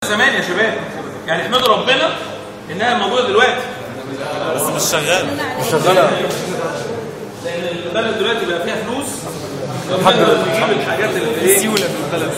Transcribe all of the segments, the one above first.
زمان يا شباب يعني احمدوا ربنا انها موجوده دلوقتي بس مش شغال مش شغاله لان البلد دلوقتي بقى فيها فلوس ربنا بيجيب الحاجات اللي ايه سيوله في البلد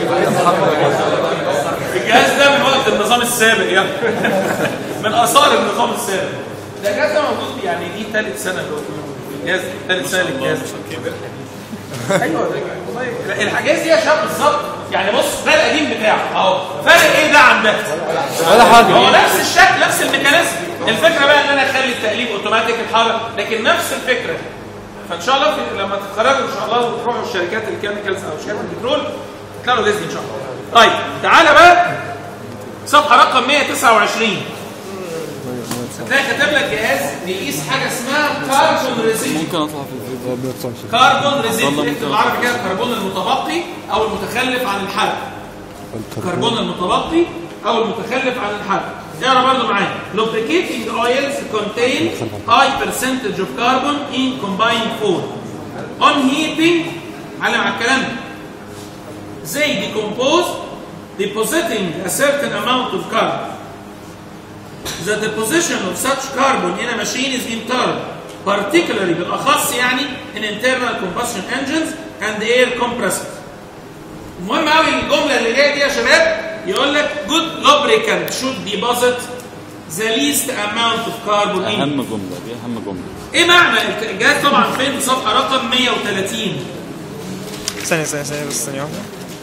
الجهاز ده من وقت النظام السابق يعني من اثار النظام السابق ده الجهاز ده موجود يعني دي ثالث سنه اللي هو الجهاز ثالث سنه للجهاز ايوه والله الحاجات دي يا شباب بالظبط يعني بص ده القديم بتاعه اهو فرق ايه ده عن ده؟ ولا حاجه هو نفس الشكل نفس الميكانيزم الفكره بقى ان انا اخلي التقليب اوتوماتيك الحركه لكن نفس الفكره فان شاء الله في لما تتخرجوا ان شاء الله وتروحوا الشركات الكيميكالز او شركات البترول تلاقوا جزء ان شاء الله طيب تعالى بقى صفحه رقم 129 هتلاقي كاتب لك جهاز بيقيس حاجه اسمها كاربون ريزيديو ممكن اطلع في الفيديو كربون ريزيديو والله اكتب ممكن. بالعربي كده الكربون المتبقي او المتخلف عن الحرق الكربون المتبقي او المتخلف عن الحرق اقرا برضه معايا lubricating oils contain high percentage of carbon in combined form on heating علم على الكلام ده. they decompose depositing a certain amount of carbon the deposition of such carbon in a machine is intolerable particularly بالاخص يعني in internal combustion engines and air compressors المهم قوي الجمله اللي جايه دي يا شباب يقول لك good lubricant should deposit the least amount of carbon in اهم جمله دي اهم جمله ايه معنى الجهاز طبعا فين في صفحه رقم 130 ثانية ثانية ثانية بس ثانية واحدة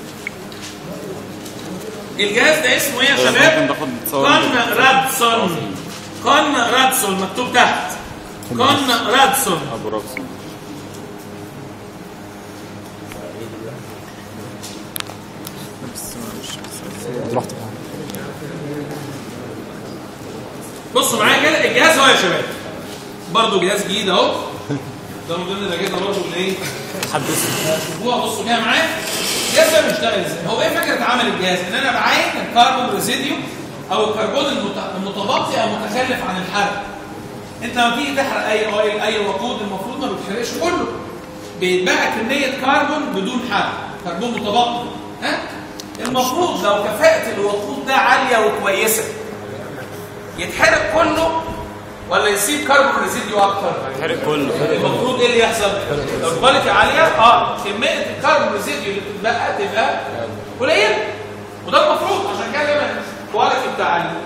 الجهاز ده اسمه ايه يا ممكن شباب ناخد تصور كون رادسون كون رادسون مكتوب تحت كون رادسون ابو رقص رحت بصوا معايا كده الجهاز اهو يا شباب برضه جهاز جديد اهو ده من ضمن الاجهزه برضه اللي ايه حدث شوفوها بصوا كده معايا الجهاز ده بيشتغل ازاي هو ايه فكره عمل الجهاز ان انا بعين الكربون ريزيديو او الكربون المت- المتبقي او متخلف عن الحرق انت لما تيجي تحرق اي اويل اي وقود المفروض ما بيتحرقش كله بيتبقى كميه كربون بدون حرق كربون متبقي ها المفروض لو كفاءه الوقود ده عاليه وكويسه يتحرق كله ولا يسيب كربون ريزيديو اكتر حرق كله المفروض ايه اللي يحصل؟ لو الكواليتي عاليه اه كميه الكربون ريزيديو اللي بتتبقى تبقى قليله وده المفروض عشان كده دايما الكواليتي بتاع ال-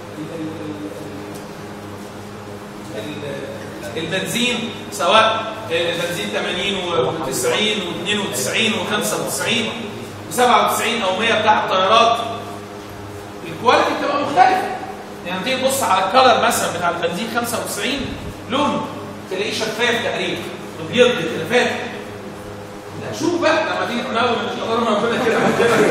ال- البنزين سواء البنزين 80 و90 و92 و95 و97 او 100 بتاع الطيارات الكواليتي بتبقى مختلفه يعني تيجي تبص على الكلر مثلا بتاع البنزين 95 لونه تلاقيه شفاف تقريبا ابيض كده فاتح لا شوف بقى لما تيجي تناول من شطار ربنا كده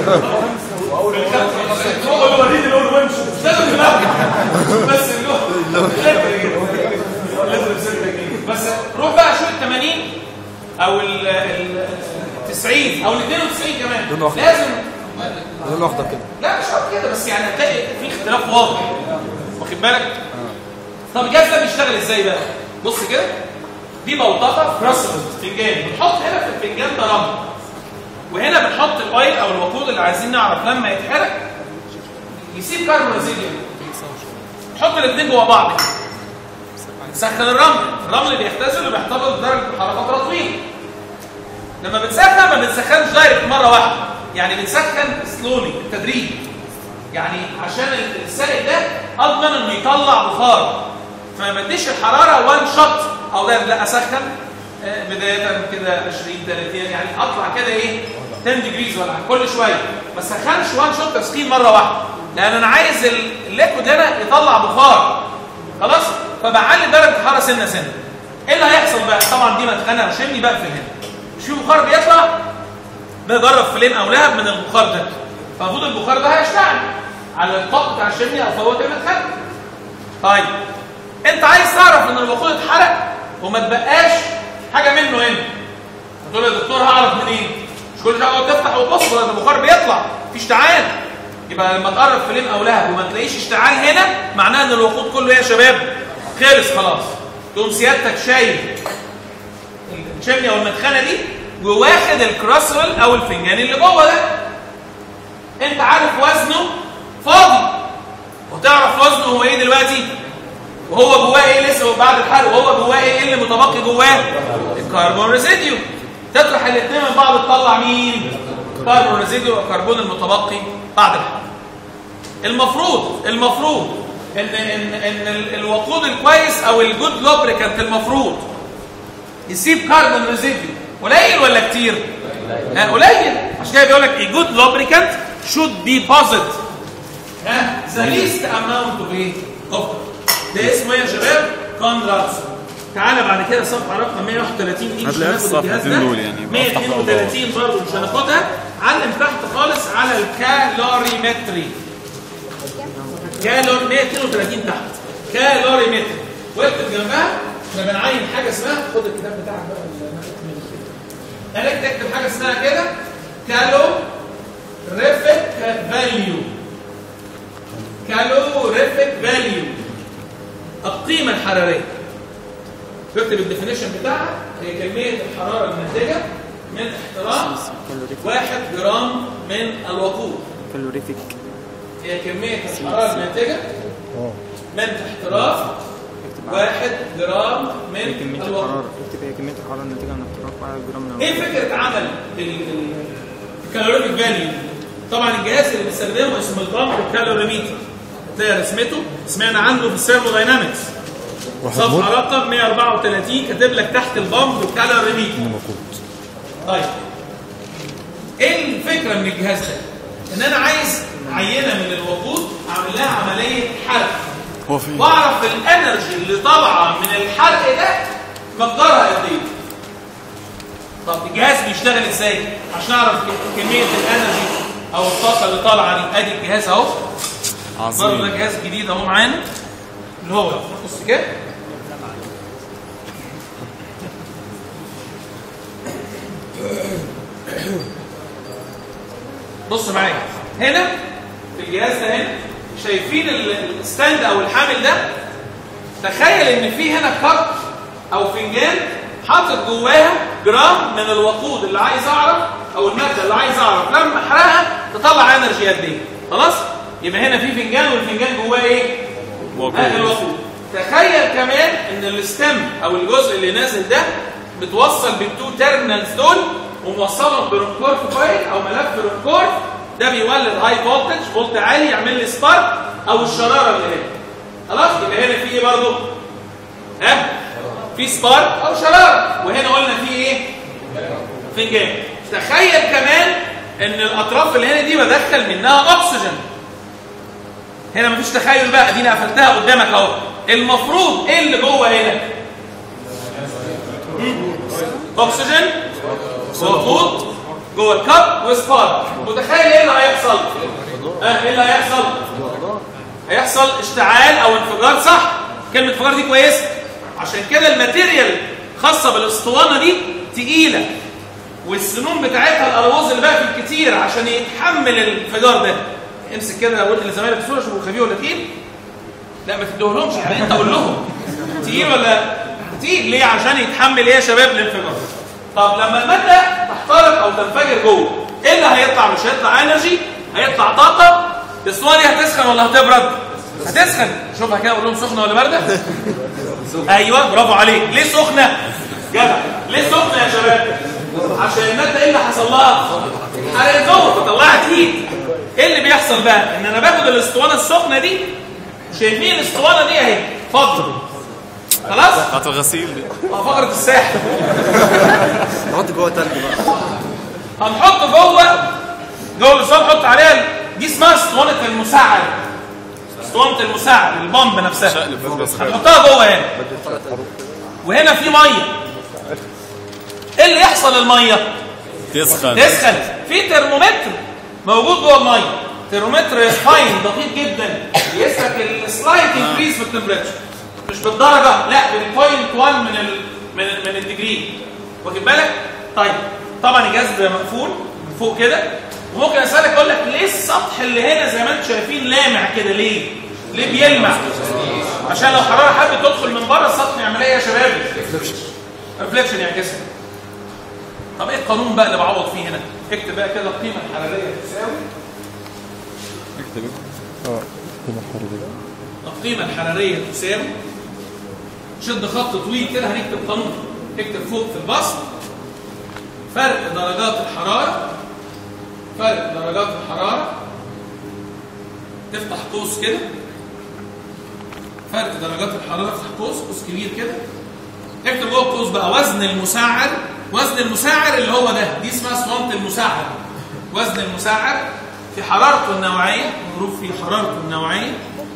هو وريني لون وامشي مش لازم تناول بس اللون لازم بستة جنيه. بس روح بقى شوف ال 80 او ال ال 90 او ال 92 كمان لونه أخضر. لازم لونه اخضر كده لا مش شرط كده بس يعني هتلاقي في اختلاف واضح واخد بالك طب الجهاز ده بيشتغل ازاي بقى بص كده دي بوتقه في راس الفنجان بنحط هنا في الفنجان ده رمل وهنا بنحط الاويل او الوقود اللي عايزين نعرف لما يتحرق يسيب كربون ريزيديو نحط الاثنين جوا بعض كده. نسخن الرمل الرمل بيختزل وبيحتفظ بدرجه الحراره فتره طويله لما بنسخن ما بنسخنش دايركت مره واحده يعني بنسخن سلولي بالتدريج يعني عشان السائل ده اضمن انه يطلع بخار فما بديش الحراره وان شوت او لا لا اسخن آه، بدايه كده 20 30 يعني اطلع كده ايه 10 ديجريز ولا حاجة كل شويه ما اسخنش وان شوت تسخين مره واحده لان انا عايز ال- الليكويد هنا يطلع بخار خلاص فبعلي درجه الحراره سنه سنه ايه اللي هيحصل بقى طبعا دي مدخنه وشمني بقفل هنا مش في بخار بيطلع بجرب فلين او لهب من البخار ده فالمفروض البخار ده هيشتغل على الطاق بتاع الشمني او فوات المدخل طيب انت عايز تعرف ان الوقود اتحرق وما تبقاش حاجه منه هنا هتقول يا دكتور هعرف منين مش كل شويه تقعد تفتح وتبص ولا البخار بيطلع في اشتعال يبقى لما تقرب فلين او لهب وما تلاقيش اشتعال هنا معناه ان الوقود كله ايه يا شباب خلص خلاص تقوم سيادتك شايل الشمني او المدخنه دي وواخد الكراسول او الفنجان اللي جوه ده انت عارف وزنه هو ايه دلوقتي وهو جواه ايه لسه بعد الحرق وهو جواه ايه اللي متبقي جواه الكربون ريزيديو تطرح الاثنين من بعض تطلع مين كربون ريزيديو والكربون المتبقي بعد الحرق المفروض المفروض ان ان ان ال- الوقود الكويس او الجود لوبريكانت المفروض يسيب كربون ريزيديو قليل ولا كتير؟ ها قليل عشان كده بيقول لك a good lubricant should deposit ها the least amount of ايه؟ of ده اسمه ايه يا شباب؟ كونرادز تعالى بعد كده صفحه رقم 131 دي مش هتلاقيها في هناخد الجهاز الصفحتين ده دول يعني، بفتح بقى 132 برضه مش هناخدها علم تحت خالص على الكالوريمتري كالور 132 تحت كالوريمتري واكتب جنبها احنا بنعين حاجه اسمها خد الكتاب بتاعك بقى اللي انا كنت منه. قالك تكتب حاجه اسمها كده كالو ريفيك فاليو كالو ريفيك فاليو القيمه الحراريه تكتب الديفينيشن بتاعها هي كميه الحراره الناتجه من احتراق واحد جرام من الوقود كالوريفيك هي كميه الحراره الناتجه من احتراق واحد جرام من كمية الوقود الحرارة اكتب هي كمية الحرارة الناتجة عن اختراق 1 جرام من ايه فكره عمل الكالوريفيك فاليو طبعا الجهاز اللي بنستخدمه اسمه البامب كالوريميتر هتلاقي رسمته سمعنا عنه في الثيرموداينامكس صفحه رقم 134 كاتب لك تحت البامب كالوريميتر طيب ايه الفكره من الجهاز ده ان انا عايز عينه من الوقود اعمل لها عمليه حرق هو فين؟ واعرف الانرجي اللي طالعه من الحرق ده مقدارها قد ايه طب الجهاز بيشتغل ازاي عشان اعرف كميه الانرجي او الطاقه اللي طالعه دي ادي الجهاز اهو برضه ده عظيم جهاز جديد اهو معانا اللي هو بص كده بص معايا هنا في الجهاز ده هنا شايفين ال- الستاند او الحامل ده تخيل ان في هنا كب او فنجان حاطط جواها جرام من الوقود اللي عايز اعرف او الماده اللي عايز اعرف لما احرقها تطلع انرجي قد ايه خلاص يبقى هنا في فنجان والفنجان جواه ايه هذا الوقود تخيل كمان ان الستم او الجزء اللي نازل ده متوصل بالتو تيرمينالز دول وموصلهم برونكورف كويل او ملف برونكورف ده بيولد هاي فولتج فولت عالي يعمل لي سبارك او الشراره اللي هنا خلاص يبقى هنا في ايه برضه ها في سبارك او شراره وهنا قلنا في ايه فنجان تخيل كمان ان الاطراف اللي هنا دي بدخل منها اكسجين هنا مفيش تخيل بقى ادينا قفلتها قدامك اهو المفروض ايه اللي جوه هنا مم. اكسجين وقود جوه الكب وسبارك متخيل ايه اللي هيحصل اه ايه اللي هيحصل هيحصل اشتعال او انفجار صح كلمه انفجار دي كويسه عشان كده الماتيريال خاصه بالاسطوانه دي تقيله والسنون بتاعتها الالواز اللي بقى في الكتير عشان يتحمل الانفجار ده امسك كده قول لزمايلك بسرعه شوفوا خفيف ولا تقيل لا ما تديهولهمش يعني انت قول لهم تقيل ولا تقيل ليه عشان يتحمل ايه يا شباب الانفجار طب لما الماده تحترق او تنفجر جوه ايه اللي هيطلع مش هيطلع انرجي هيطلع طاقه الاسطوانه دي هتسخن ولا هتبرد هتسخن شوفها كده قول لهم سخنه ولا بارده ايوه برافو عليك ليه سخنه جدع ليه سخنه يا شباب عشان الماده ايه اللي حصل لها حرقت جوه فطلعت هيت ايه اللي بيحصل بقى ان انا باخد الاسطوانه السخنه دي شايفين الاسطوانه دي اهي فاضيه خلاص بتاعت الغسيل دي اه فقره الساحل نحط جوه تلج بقى هنحط جوه جوه الاسطوانه نحط عليها دي اسمها اسطوانه المساعد اسطوانه المساعد البامب نفسها شقلب بس هنحطها جوه هنا وهنا في ميه ايه اللي يحصل للميه تسخن تسخن في ترمومتر موجود جوه الميه ترمومتر فاين دقيق جدا يقيس لك السلايت انكريز في التمبريتشر مش بالدرجه لا بالبوينت 1 من ال من ال من الديجري واخد بالك طيب طبعا الجهاز بيبقى مقفول من فوق كده وممكن اسالك اقول لك ليه السطح اللي هنا زي ما انتم شايفين لامع كده ليه ليه بيلمع عشان لو حراره حابه تدخل من بره السطح يعمل ايه يا شباب ريفليكشن يعكسها طب ايه القانون بقى اللي بعوض فيه هنا اكتب بقى كده القيمه الحراريه تساوي اكتب اه قيمة حرارية القيمه الحراريه تساوي شد خط طويل كده هنكتب قانون اكتب فوق في البسط فرق درجات الحراره فرق درجات الحراره تفتح قوس كده فرق درجات الحراره افتح قوس قوس كبير كده اكتب جوه القوس بقى وزن المساعر وزن المساعر اللي هو ده دي اسمها اسطوانه المساعر وزن المساعر في حرارته النوعيه مضروب في حرارته النوعيه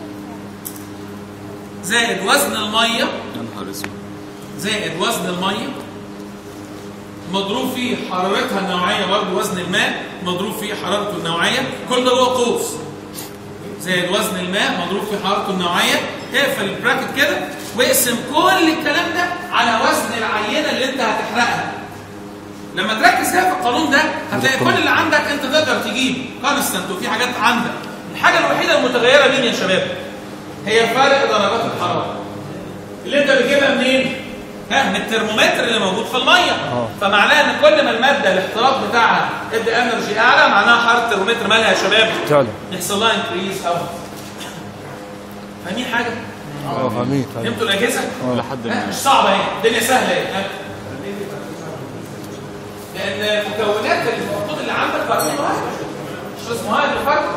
زائد وزن الميه يا نهار اسود زائد وزن الميه مضروب فيه حرارتها النوعيه برضه وزن الماء مضروب فيه حرارته النوعيه كل ده جوه قوس زائد وزن الماء مضروب في حرارته النوعيه اقفل البراكت كده واقسم كل الكلام ده على وزن العينه اللي انت هتحرقها لما تركز كده في القانون ده هتلاقي كل اللي عندك انت تقدر تجيب كونستنت وفي حاجات عندك الحاجه الوحيده المتغيره مين يا شباب هي فرق درجات الحراره اللي انت بتجيبها منين ها من الترمومتر اللي موجود في الميه فمعناه ان كل ما الماده الاختلاط بتاعها ادى انرجي اعلى معناها حراره الترمومتر مالها يا شباب تعلى يحصل لها انكريز او فاهمين حاجه اه فاهمين فاهمين فهمتوا الاجهزه لحد ها، ما مش صعبه اهي الدنيا سهله اهي ها. لان المكونات المفروض اللي عندك فرق مش اسمه هاي الفرق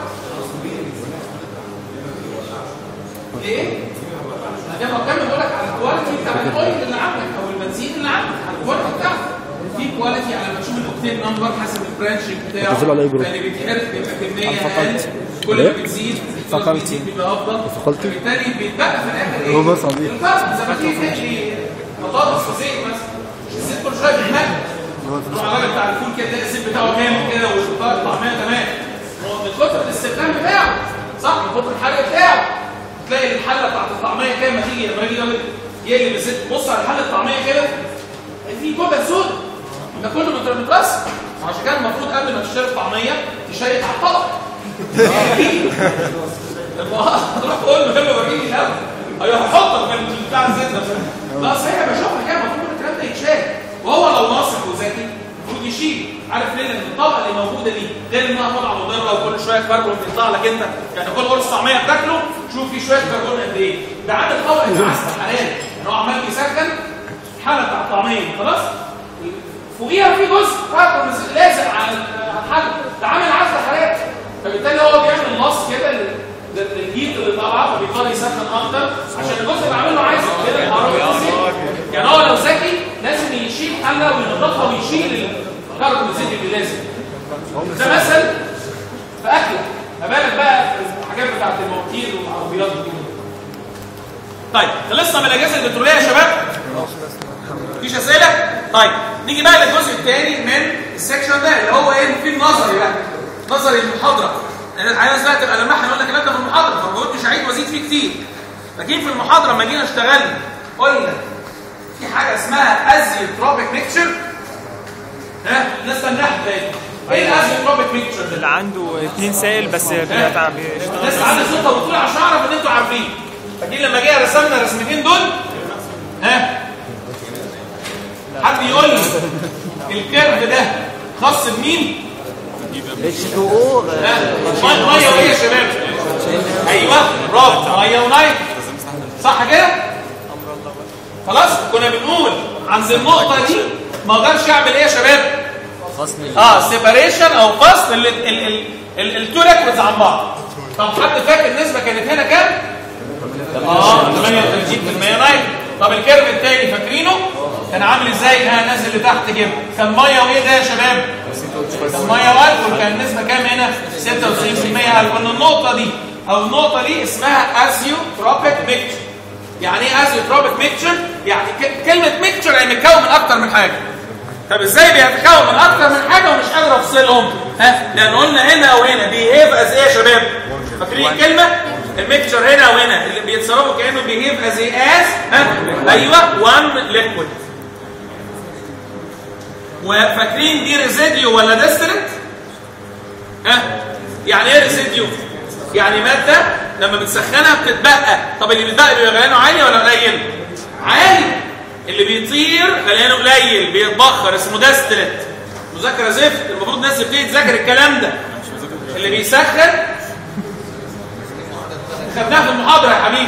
ايه؟ انا جاي بتكلم بقول لك على الكواليتي بتاع الاويل اللي عندك او البنزين اللي عندك على الكواليتي بتاعته في كواليتي على ما تشوف الاوكتين نمبر حسب البرانشنج بتاعه بتنزل على أي جروب؟ فاللي بيتحرق بيبقى كميه الفاكولتي. اقل كل ما إيه؟ بتزيد الفاكولتي. بيبقى افضل الفاكولتي. فبالتالي بيتبقى في الاخر ايه؟ هو بس عبيط. الفرق زي ما تيجي تقلي بطاطس وزيت مثلا مش الزيت كل شويه بيتملى تروح على الراجل بتاع الفول كده تلاقي الزيت بتاعه كامل كده والفطار طعميه تمام هو من كتر الاستخدام بتاعه صح من كتر الحرق بتاعه تلاقي الحله بتاعت الطعميه كده لما تيجي لما يجي راجل يقلب الزيت بص على حله الطعميه كده في جبل سود ده كله من ترميتراس عشان كده المفروض قبل ما تشتري الطعميه تشيك على الطبق لما تروح تقول له يلا وريني الاول ايوه هحطك في بتاع الزيت ده لا صحيح بشوفها كده المفروض الكلام ده يتشال وهو لو ناصح وذكي المفروض يشيل عارف ليه لان الطبقه اللي موجوده دي غير انها طبعا مضره وكل شويه كربون بيطلع لك انت يعني كل قرص طعميه بتاكله شوف فيه شويه كربون قد ايه ده عامل طبقه عسل حراري يعني هو عمال بيسخن الحاله بتاع الطعميه خلاص فوقيها في جزء كربون لازق على الحل ده عامل عزل حراري فبالتالي هو بيعمل نص كده لل- لل- للهيت اللي طالعه فبيضطر يسخن اكتر عشان الجزء اللي عامله عايز كده الحراره تزيد يعني هو لو ذكي لازم يشيل حله وينضفها ويشيل الكربون الزيت اللي لازم ده مثل في اكله ما بالك بقى في الحاجات بتاعت المواتير والعربيات دي طيب خلصنا من الاجهزه البتروليه يا شباب مفيش اسئله طيب نيجي بقى للجزء الثاني من السكشن ده اللي هو ايه في النظري بقى نظري المحاضره لان عايز بقى تبقى لما احنا قلنا الكلام ده في المحاضره فما قلتش هعيد وازيد فيه كتير لكن في المحاضره لما جينا اشتغلنا قلنا في حاجه اسمها ازيوتروبيك ميكتشر ها الناس تنحت تاني ايه الازيوتروبيك ميكتشر ده اللي عنده اتنين سائل بس بيتعب الناس عندي صوتها بتقول عشان اعرف ان انتوا عارفين فاكرين لما جه رسمنا الرسمتين دول ها حد يقول لي الكيرف ده خاص بمين؟ اتش 2 او ها ميه ميه وايه يا شباب؟ ايوه برافو ميه ونايت صح كده؟ خلاص كنا بنقول عند النقطه دي ما اقدرش اعمل ايه يا شباب؟ فصل اه سيباريشن او فصل ال- ال- ال- ال- التو ليكويدز عن بعض طب حد فاكر النسبه كانت هنا كام؟ اه 38% نايت طب الكيرف الثاني فاكرينه؟ كان عامل ازاي؟ ها نازل لتحت كده كان ميه وايه ده يا شباب؟ كان ميه والكول كان النسبه كام هنا؟ 96% الكول النقطه دي او النقطه دي اسمها ازيوتروبيك ميكتشر يعني ايه ازيوتروبيك ميكتشر؟ يعني ك- كلمه ميكتشر يعني متكون من اكتر من حاجه طب ازاي بيتكون من اكتر من حاجه ومش قادر افصلهم ها لان قلنا هنا وهنا بيهيف از ايه يا شباب فاكرين الكلمه الميكتشر هنا وهنا اللي بيتصرفوا كانه بيهيف از ايه از ها ايوه وان ليكويد وفاكرين دي ريزيديو ولا ديسترنت ها يعني ايه ريزيديو يعني ماده لما بتسخنها بتتبقى طب اللي بيتبقى بيبقى غليانه عالي ولا قليل عالي اللي بيطير غليانه قليل بيتبخر اسمه ديستلت مذاكره زفت المفروض الناس تبتدي تذاكر الكلام ده اللي بيسخن خدناها في المحاضره يا حبيبي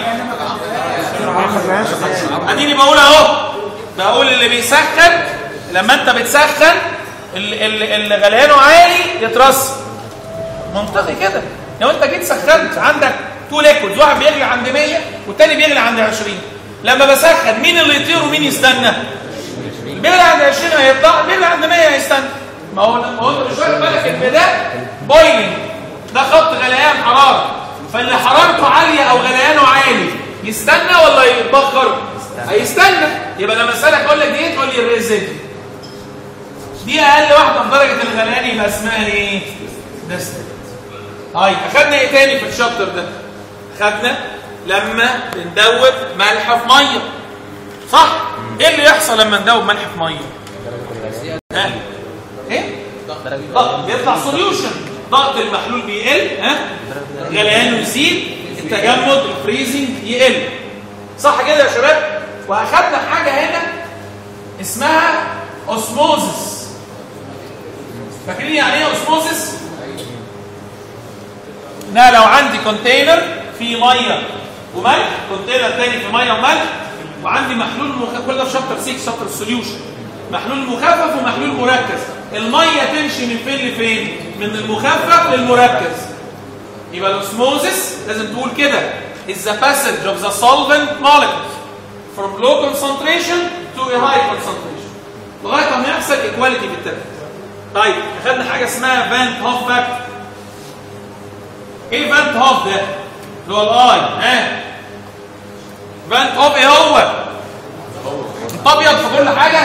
بيسخن لما انت بتسخن ال- ال- اللي غليانه عالي يترسب منطقي كده لو انت جيت سخنت عندك تو ليكويدز واحد بيغلي عند 100 والتاني بيغلي عند 20 لما بسخن مين اللي يطير ومين يستنى اللي بيغلي عند 20 هيطلع بيغلي عند 100 هيستنى ما هو ما هو انت مش واخد بالك ان ده بويلنج ده خط غليان حراره فاللي حرارته عاليه او غليانه عالي يستنى ولا يتبخر هيستنى يبقى لما اسالك اقول لك دي ايه تقول لي الريزيد دي اقل واحده في درجه الغليان يبقى اسمها ايه دستة طيب اخدنا ايه تاني في الشابتر ده خدنا لما بندوب ملح في ميه صح ايه اللي يحصل لما ندوب ملح في ميه ها ايه ضغط بيطلع سوليوشن ضغط المحلول بيقل ها غليانه يزيد التجمد الفريزنج يقل صح كده يا شباب واخدنا حاجه هنا اسمها اوسموزس فاكرين يعني ايه اوسموزس ده لو عندي كونتينر فيه ميه وملح كونتينر تاني فيه ميه وملح وعندي محلول مخ... كل ده في شابتر 6 شابتر السوليوشن محلول مخفف ومحلول مركز الميه تمشي من فين لفين من المخفف للمركز يبقى الاوسموزس لازم تقول كده is the passage of the solvent molecules from low concentration to a high concentration لغايه ما يحصل equality في التركيز طيب اخذنا حاجه اسمها فانت هوف فاكتور ايه فانت هوف ده اللي هو الاي ها فانت هوف ايه هو انت ابيض في كل حاجه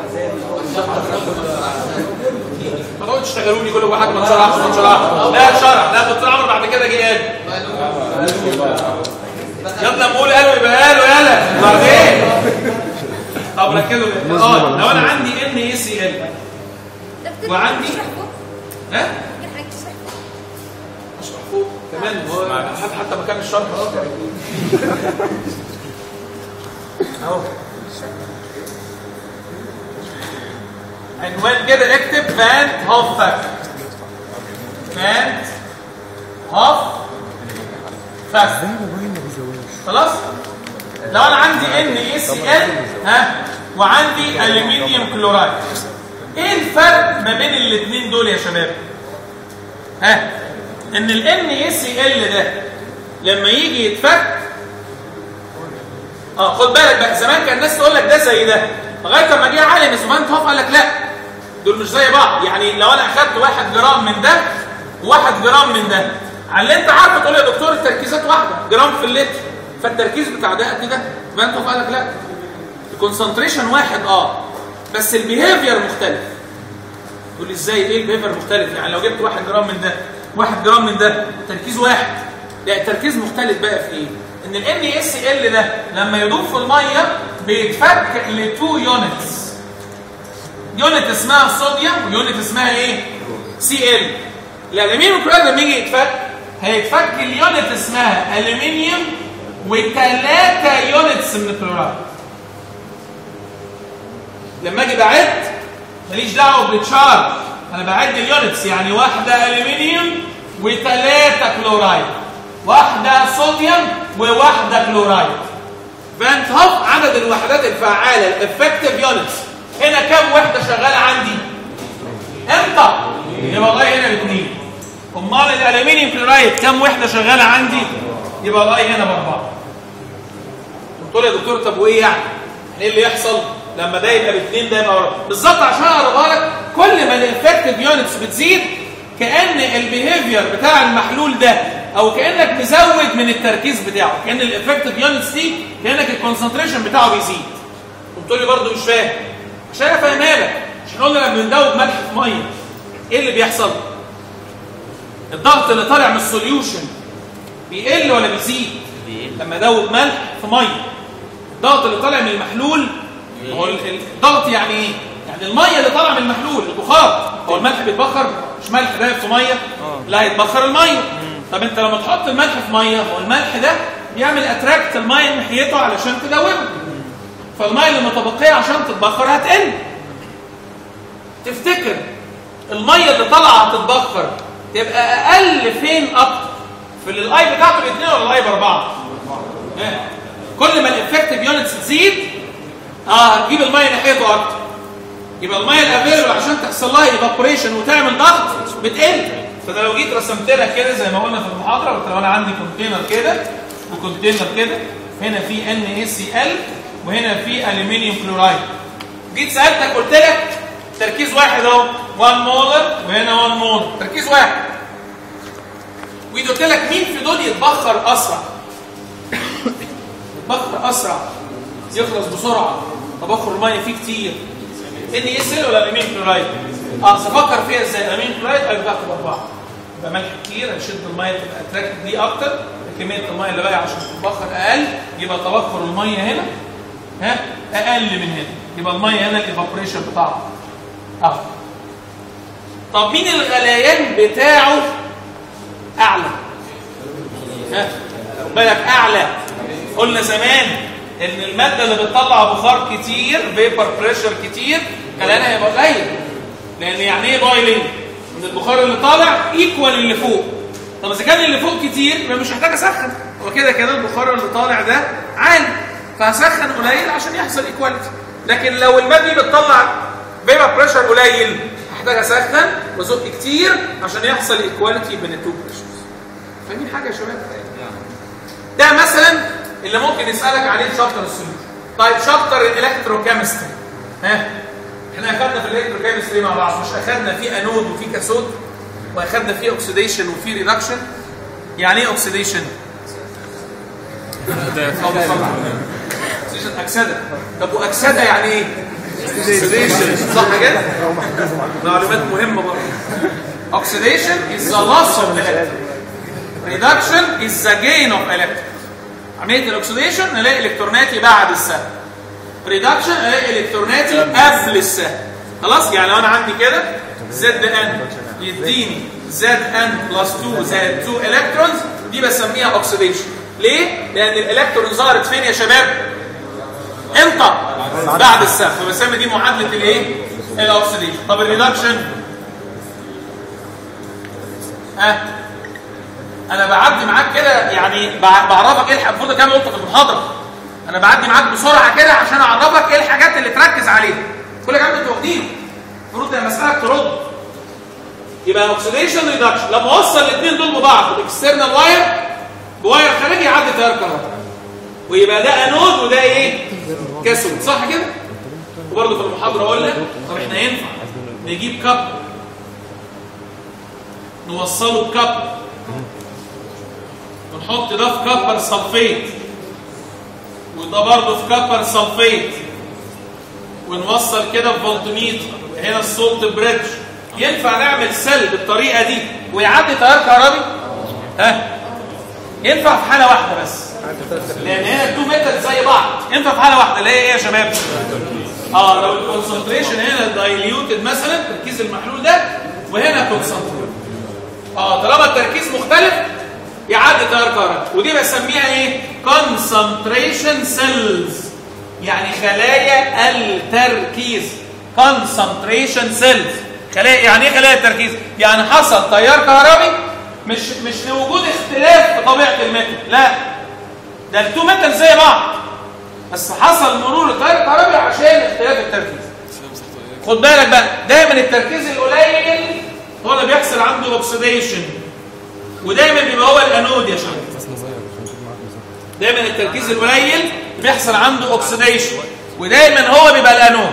ما تقعدوا تشتغلوا لي كل واحد ما شرح ما شرح لا شرح لا دكتور عمرو بعد كده جه قال يلا نقول قالوا يبقى قالوا يلا بعدين طب ركزوا اه لو انا عندي ان اي سي ال وعندي ها اشرح فوق كمان هو حتى حتى مكان الشرح اهو اهو عنوان كده اكتب فانت هوف فاكتور فانت هوف فاكتور خلاص لو انا عندي ان اي سي ال ها وعندي الومنيوم كلورايد ايه الفرق ما بين الاثنين دول يا شباب ها ان ال NaCl ده لما يجي يتفك اه خد بالك بقى زمان كان الناس تقول لك ده زي ده لغايه لما جه عالم اسمه انت قال لك لا دول مش زي بعض يعني لو انا اخدت واحد جرام من ده وواحد جرام من ده على اللي انت عارفه تقول يا دكتور التركيزات واحده جرام في اللتر فالتركيز بتاع ده قد ده يبقى انت قال لك لا الكونسنتريشن واحد اه بس البيهيفير مختلف تقول لي ازاي ايه البيهيفير مختلف يعني لو جبت واحد جرام من ده واحد جرام من ده تركيز واحد لا التركيز مختلف بقى في ايه ان ال NaCl ده لما يدوب في الميه بيتفك لتو يونتس يونت اسمها صوديوم ويونت اسمها ايه Cl الالومنيوم كلوريد لما يجي يتفك هيتفك اليونت اسمها الومنيوم وثلاثة يونتس من الكلورايد لما اجي بعد ماليش دعوه بالتشارج انا بعد اليونتس يعني واحده الومنيوم وثلاثه كلورايد واحده صوديوم وواحده كلورايد فانت هوف عدد الوحدات الفعاله الافكتيف يونتس هنا كم وحده شغاله عندي امتى يبقى والله هنا الاثنين امال الالومنيوم كلورايد كم وحده شغاله عندي يبقى والله هنا باربعه قلت له يا دكتور طب وايه يعني ايه اللي يحصل لما ده يبقى باثنين ده يبقى بالظبط عشان اقربها لك كل ما الافكتيف يونتس بتزيد كان البيهيفير بتاع المحلول ده او كانك مزود من التركيز بتاعه كان الافكتيف يونتس دي كانك الكونسنتريشن بتاعه بيزيد قلت لي برضه مش فاهم عشان افهمها لك عشان قلنا لما بندوب ملح في ميه ايه اللي بيحصل الضغط اللي طالع من السوليوشن بيقل ولا بيزيد لما ادوب ملح في ميه الضغط اللي طالع من المحلول هو الضغط يعني ايه يعني الميه اللي طالعه من المحلول البخار هو الملح بيتبخر مش ملح دايب في ميه لا هيتبخر الميه طب انت لما تحط الملح في ميه هو الملح ده بيعمل اتراكت الميه ناحيته علشان تدوبه فالميه اللي متبقيه عشان تتبخر هتقل تفتكر الميه اللي طالعه تتبخر تبقى اقل فين اكتر في الاي بتاعته باثنين ولا الاي باربعه كل ما الافكتيف يونتس تزيد اه هتجيب الميه ناحيته اكتر يبقى الميه الافيلبل عشان تحصل لها ايفابوريشن وتعمل ضغط بتقل فانا لو جيت رسمت لك كده زي ما قلنا في المحاضره قلت لو انا عندي كونتينر كده وكونتينر كده هنا في ان اي سي ال وهنا في الومنيوم كلورايد جيت سالتك قلت لك تركيز واحد اهو 1 مولر وهنا 1 مولر تركيز واحد وجيت قلت لك مين في دول يتبخر اسرع يتبخر اسرع يخلص بسرعه تبخر الميه فيه كتير ان اس ال ولا الامين كلورايد اه افكر فيها ازاي الامين كلورايد هيتبخر باربعه يبقى ملح كتير هيشد الميه تبقى اتراكت دي اكتر كميه الميه اللي باقيه عشان تتبخر اقل يبقى تبخر الميه هنا ها اقل من هنا يبقى الميه هنا الايفابوريشن بتاعها اه طب مين الغليان بتاعه اعلى ها خد بالك اعلى قلنا زمان ان الماده اللي بتطلع بخار كتير فيبر بريشر كتير غليانها هيبقى قليل لان يعني ايه بويلنج ان البخار اللي طالع ايكوال اللي فوق طب اذا كان اللي فوق كتير يبقى مش محتاج اسخن هو كده كده البخار اللي طالع ده عالي فهسخن قليل عشان يحصل ايكواليتي لكن لو الماده دي بتطلع فيبر بريشر قليل هحتاج اسخن وازق كتير عشان يحصل ايكواليتي بين التو بريشرز فاهمين حاجه يا شباب ده مثلا اللي ممكن يسالك عليه في شابتر السوليوشن طيب شابتر الالكتروكيمستري ها احنا اخدنا في الالكتروكيمستري مع بعض مش اخدنا فيه انود وفيه كاثود واخدنا فيه اوكسيديشن وفيه ريدكشن يعني ايه اوكسيديشن اوكسيديشن اكسده طب واكسده يعني ايه اوكسيديشن صح كده معلومات مهمه برضه اوكسيديشن is the loss of electron reduction is the gain of electron عمليه الاكسيديشن نلاقي الكتروناتي بعد السهم ريدكشن الاقي الكتروناتي قبل السهم خلاص يعني لو انا عندي كده زد ان يديني زد ان بلس 2 زائد 2 الكترونز دي بسميها اوكسيديشن ليه؟ لان الالكترون ظهرت فين يا شباب؟ امتى؟ بعد السهم فبسمي دي معادله الايه؟ الاكسيديشن طب الريدكشن ها أه؟ انا بعدي معاك كده يعني بع- بعرفك ايه المفروض كام قلت في المحاضره انا بعدي معاك بسرعه كده عشان اعرفك ايه الحاجات اللي تركز عليها كل الكلام ده انتوا واخدينه المفروض لما اسالك ترد يبقى اوكسيديشن ريدكشن لما اوصل الاثنين دول ببعض الاكسترنال واير بواير خارجي يعدي تيار كهرباء ويبقى ده انود وده ايه كاثود صح كده وبرضه في المحاضره قلنا طب احنا ينفع نجيب كاب نوصله بكاب ونحط ده في كبر سلفيت وده برضه في كبر سلفيت ونوصل كده بفولتميتر هنا السولت بريدج ينفع نعمل سيل بالطريقه دي ويعدي تيار كهربي ها ينفع في حاله واحده بس لان هنا التو ميتال زي بعض ينفع في حاله واحده اللي هي ايه يا شباب اه لو الكونسنتريشن هنا دايليوتد مثلا تركيز المحلول ده وهنا كونسنتريشن اه طالما التركيز مختلف يعدي تيار كهربي ودي بسميها ايه concentration cells يعني خلايا التركيز concentration cells خلايا يعني ايه خلايا التركيز يعني حصل تيار كهربي مش مش لوجود اختلاف في طبيعه الميتال لا ده التو ميتال زي بعض بس حصل مرور التيار الكهربي عشان اختلاف التركيز خد بالك بقى دايما التركيز القليل هو اللي بيحصل عنده اوكسيديشن ودايما بيبقى هو الانود يا شباب دايما التركيز القليل بيحصل عنده اوكسيديشن ودايما هو بيبقى الانود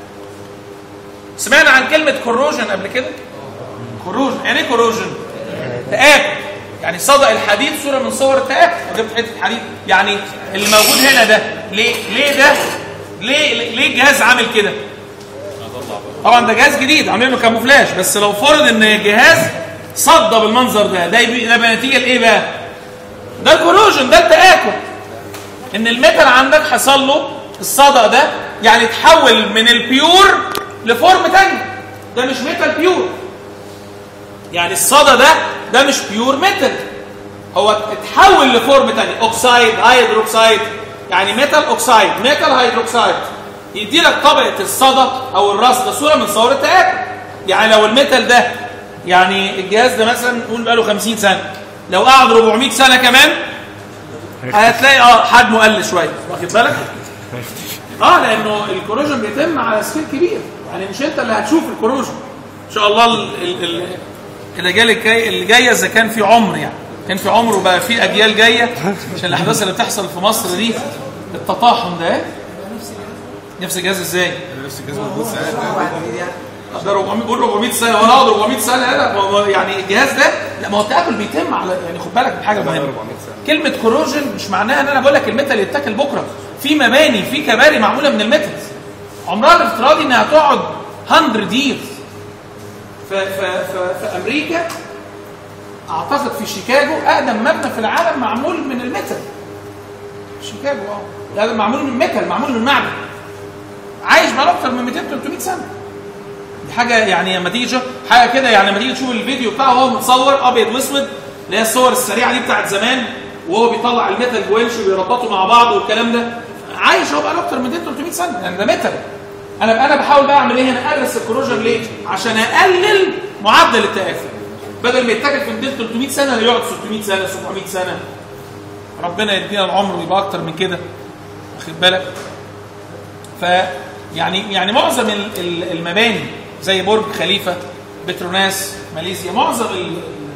سمعنا عن كلمه كوروجن قبل كده كوروجن يعني ايه كوروجن تآكل يعني صدى الحديد صوره من صور التآكل وجبت حته حديد يعني اللي موجود هنا ده ليه ليه ده ليه ليه الجهاز عامل كده طبعا ده جهاز جديد عاملينه كاموفلاج بس لو فرض ان الجهاز صدى بالمنظر ده ده يبقى ده يبقى نتيجه لايه بقى ده الكوروجن ده التآكل ان الميتال عندك حصل له الصدى ده يعني تحول من البيور لفورم تاني ده مش ميتال بيور يعني الصدى ده ده مش بيور ميتال هو اتحول لفورم تاني اوكسايد هيدروكسايد يعني ميتال اوكسايد ميتال هيدروكسايد يدي لك طبقه الصدى او الرصد صوره من صور التآكل يعني لو الميتال ده يعني الجهاز ده مثلا نقول بقاله 50 سنه لو قعد 400 سنه كمان هتلاقي اه حجمه قل شويه واخد بالك اه لانه الكوروجن بيتم على سكيل كبير يعني مش انت اللي هتشوف الكوروجن ان شاء الله ال- ال- ال- الاجيال الجاي- اللي جايه اذا كان في عمر يعني كان في عمر وبقى في اجيال جايه عشان الاحداث اللي بتحصل في مصر دي التطاحن ده نفس الجهاز ازاي؟ طب ده 400 بقول 400 سنه وانا اقعد 400 سنه لا ما هو يعني الجهاز ده لا ما هو التاكل بيتم على يعني خد بالك من حاجه مهمه كلمه كوروجن مش معناها ان انا بقول لك الميتال يتاكل بكره في مباني في كباري معموله من الميتال عمرها الافتراضي انها تقعد 100 years ف ف ف في امريكا اعتقد في شيكاغو اقدم مبنى في العالم معمول من الميتال شيكاغو اه ده معمول من ميتال معمول من معدن عايش بقاله اكتر من 200 300 سنه دي حاجه يعني لما تيجي تشوف حاجه كده يعني لما تيجي تشوف الفيديو بتاعه وهو متصور ابيض واسود اللي هي الصور السريعه دي بتاعت زمان وهو بيطلع الميتال جوينش وبيربطوا مع بعض والكلام ده عايش هو بقاله اكتر من 200 300 سنه يعني ده ميتال انا انا بحاول بقى اعمل ايه هنا ادرس الكوروجن ليه؟ عشان اقلل معدل التآكل بدل ما يتاكل في 200 300 سنه يقعد 600 سنه 700 سنه ربنا يدينا العمر ويبقى اكتر من كده واخد بالك ف يعني يعني معظم ال- ال- المباني زي برج خليفه بتروناس ماليزيا معظم ال-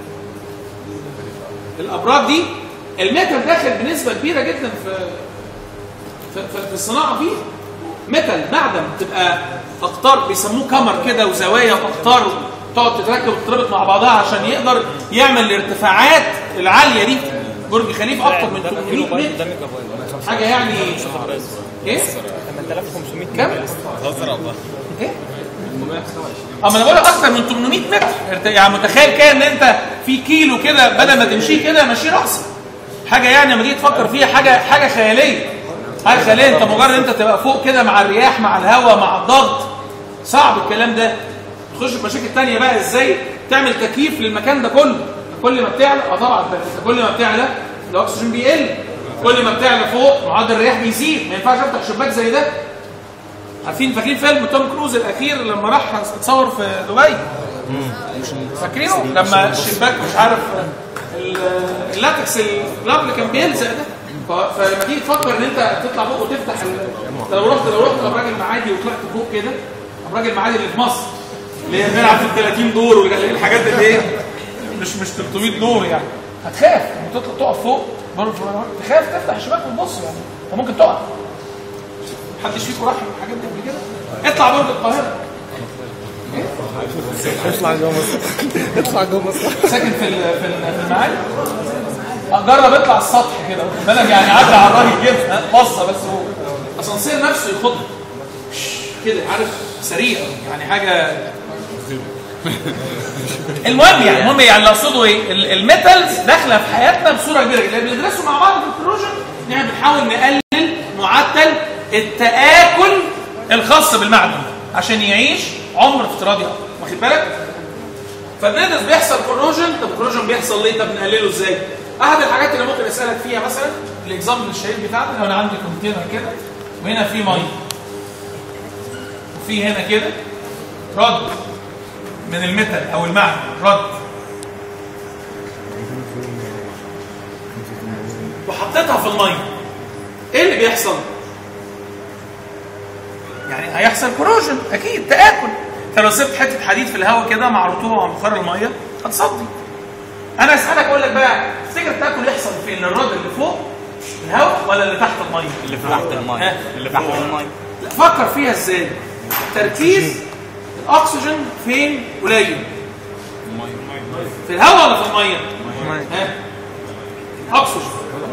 الابراج دي الميتال داخل بنسبه كبيره جدا في في, في- في الصناعه فيها ميتال معدن تبقى اقطار بيسموه كمر كده وزوايا واقطار تقعد تتركب وتتربط مع بعضها عشان يقدر يعمل الارتفاعات العاليه دي برج خليفه اكتر من 800 متر حاجه يعني ايه 8500 كم؟ ايه؟ اما انا بقول لك اكتر من 800 متر ارت- يعني متخيل كده ان انت في كيلو كده بدل ما تمشيه كده ماشي راسي حاجه يعني لما تيجي تفكر فيها حاجه حاجه خياليه حاجه خياليه انت مجرد انت تبقى فوق كده مع الرياح مع الهواء مع الضغط صعب الكلام ده تخش في مشاكل تانية بقى ازاي تعمل تكييف للمكان ده كله كل ما بتعلى اه طبعا ده أنت كل ما بتعلى الاكسجين بيقل كل ما بتعلى فوق معدل الرياح بيزيد ما ينفعش افتح شباك زي ده عارفين فاكرين فيلم توم كروز الاخير لما راح اتصور في دبي فاكرينه لما الشباك مش عارف ال- اللاتكس الجلاب اللي كان بيلزق ده ف- فلما تيجي تفكر ان انت تطلع فوق وتفتح ال- أنت لو رحت لو رحت ابراج المعادي وطلعت فوق كده ابراج المعادي اللي في مصر اللي هي بنلعب في ال 30 دور والحاجات اللي ايه مش مش 300 دور يعني هتخاف لما تطلع تقف فوق برضه تخاف تفتح الشباك وتبص يعني انت ممكن تقع محدش فيكم راح الحاجات دي قبل كده اطلع برج القاهره اطلع جوه مصر اطلع جوه مصر ساكن في ال- في ال- في المعادي جرب اطلع السطح كده واخد بالك يعني عدى على الراجل كده ها، بصه بس هو اسانسير نفسه يخض كده عارف سريع يعني حاجه المهم يعني المهم يعني اللي اقصده ايه ال- الميتالز داخله في حياتنا بصوره كبيره اللي بندرسه مع بعض في البروجن ان احنا بنحاول نقلل معدل التآكل الخاص بالمعدن عشان يعيش عمر افتراضي اكتر واخد بالك فبندرس بيحصل كوروجن طب الكوروجن بيحصل ليه طب نقلله ازاي احد الحاجات اللي ممكن اسالك فيها مثلا الاكزامبل الشهير بتاعنا لو انا عندي كونتينر كده وهنا في ميه وفي هنا كده رد من الميتال او المعدن رد وحطيتها في الميه ايه اللي بيحصل يعني هيحصل كوروجن اكيد تاكل فلو سبت حته حديد في الهواء كده مع رطوبه مع بخار الميه هتصدي انا اسالك اقول لك بقى تفتكر التاكل يحصل فين الرد اللي فوق الهواء ولا اللي تحت الميه اللي تحت الماء اللي تحت الماء لا فكر فيها ازاي تركيز الاكسجين فين قليل في الهواء ولا في الميه ها اكسجين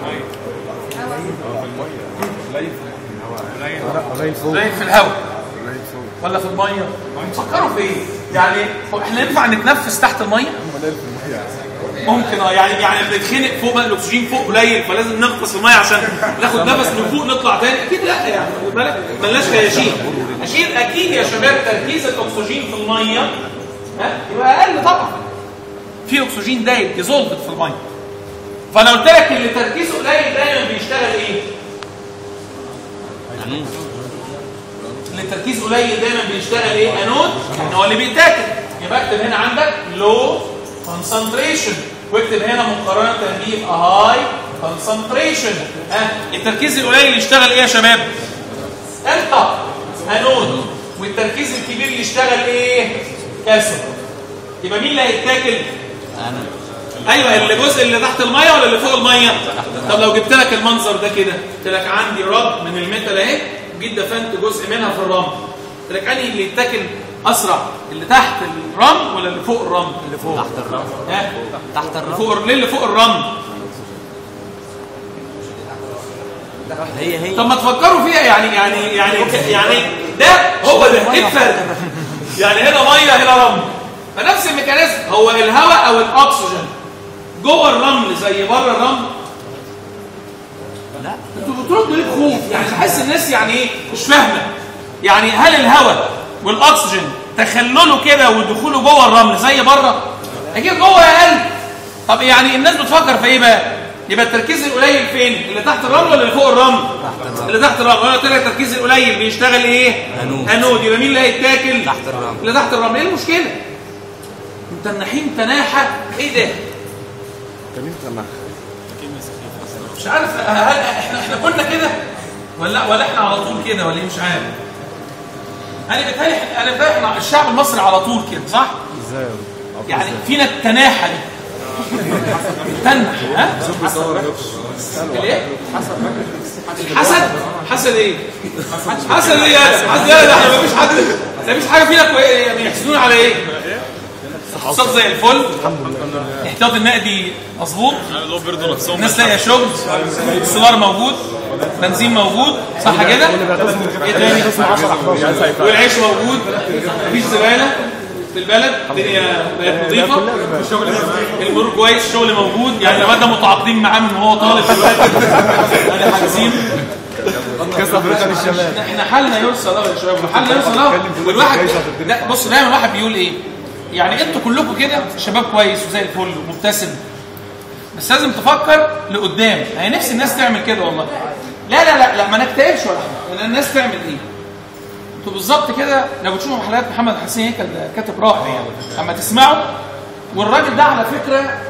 قليل فوق قليل في الهواء ولا في الميه فكروا في ايه يعني هو احنا ينفع نتنفس تحت الميه ممكن اه يعني يعني بنتخنق فوق بقى الاكسجين فوق قليل فلازم نغطس في الميه عشان ناخد نفس من فوق نطلع تاني اكيد لا يعني خد بالك ملناش خياشيم عشان اكيد يا شباب تركيز الاكسجين في الميه ها يبقى اقل طبعا في اكسجين دايب ديزولفد في الميه فانا قلت لك اللي تركيزه قليل دايما بيشتغل ايه؟ اللي تركيزه قليل دايما بيشتغل ايه؟ انود يعني هو اللي بيتاكل يبقى اكتب هنا عندك لو كونسنتريشن واكتب هنا مقارنه بيه هاي كونسنتريشن ها التركيز القليل يشتغل ايه يا شباب؟ الطاقه انود والتركيز الكبير اللي يشتغل ايه كالسيوم يبقى مين اللي هيتاكل ايوه الجزء اللي تحت الميه ولا اللي فوق الميه طب لو جبت لك المنظر ده كده قلت لك عندي رب من الميتال اهي جيت دفنت جزء منها في الرمل قلت لك انهي اللي يتاكل اسرع اللي تحت الرمل ولا اللي فوق الرمل اللي فوق تحت الرمل ها تحت الرمل فوق ليه اللي فوق الرمل هي هي طب ما تفكروا فيها يعني يعني يعني يعني ده هو ده ايه الفرق يعني هنا ميه هنا رمل فنفس الميكانيزم هو الهواء او الاكسجين جوه الرمل زي بره الرمل لا انتوا بتردوا ليه بخوف يعني بحس الناس يعني ايه مش فاهمه يعني هل الهواء والاكسجين تخلله كده ودخوله جوه الرمل زي بره اكيد جوه اقل طب يعني الناس بتفكر في ايه بقى يبقى التركيز القليل فين اللي تحت الرمل ولا اللي فوق الرمل اللي تحت الرمل انا قلت لك التركيز القليل بيشتغل ايه أنود. انود يبقى مين اللي هيتاكل تحت الرمل. اللي تحت الرمل ايه المشكله متنحين تناحه ايه ده مش عارف هل احنا احنا كنا كده ولا ولا احنا على طول كده ولا ايه مش عارف انا بتهيألي انا بتهيألي احنا الشعب المصري على طول كده صح ازاي يعني فينا التناحه دي تنح ها الايه الحسد حسد ايه حسد ايه يالا حسد يالا ده احنا مفيش حد ده مفيش حاجه فينا كوي- يعني يحسدون على ايه اقتصاد زي الفل احتياط النقدي مظبوط لو بيرضوا نفسهم الناس لاقيه شغل السولار موجود بنزين موجود صح كده ايه تاني والعيش موجود مفيش زباله في البلد الدنيا بقت نظيفه المرور كويس الشغل موجود يعني لو ده متعاقدين معاه من وهو طالب يعني حاجزين احنا حالنا يرسى له يا شباب حالنا يرسى له والواحد لا بص دايما الواحد بيقول ايه يعني انتوا كلكم كده شباب كويس وزي الفل ومبتسم بس لازم تفكر لقدام يعني نفسي الناس تعمل كده والله لا لا لا لا ما نكتئبش ولا حاجه لان الناس تعمل ايه انتوا بالظبط كده لو بتشوفوا حلقات محمد حسين هيكل ده كاتب رائع يعني اما تسمعوا والراجل ده على فكره